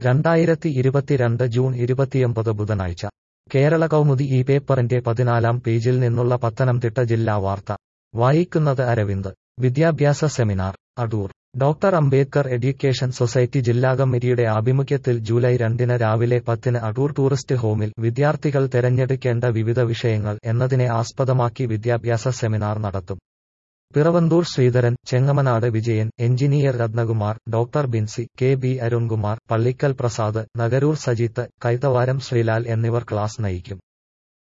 രണ്ടായിരത്തി ഇരുപത്തിരണ്ട് ജൂൺ ഇരുപത്തിയൊമ്പത് ബുധനാഴ്ച കേരള കൗമുദി ഈ പേപ്പറിന്റെ പതിനാലാം പേജിൽ നിന്നുള്ള പത്തനംതിട്ട ജില്ലാ വാർത്ത വായിക്കുന്നത് അരവിന്ദ് വിദ്യാഭ്യാസ seminar Adoor doctor Ambedkar education society ജില്ലാ കമ്മിറ്റിയുടെ ആഭിമുഖ്യത്തിൽ ജൂലൈ രണ്ടിന് രാവിലെ പത്തിന് അടൂർ ടൂറിസ്റ്റ് ഹോമിൽ വിദ്യാർത്ഥികൾ തെരഞ്ഞെടുക്കേണ്ട വിവിധ വിഷയങ്ങൾ എന്നതിനെ ആസ്പദമാക്കി വിദ്യാഭ്യാസ സെമിനാർ നടത്തും Piravanthoor Sreedharan Chengamanad Vijayan engineer Ratnakumar doctor Binsy K B Arunkumar Pallickal Prasad Nagaroor Sajith Kaithavaram Sreelal എന്നിവർ ക്ലാസ് നയിക്കും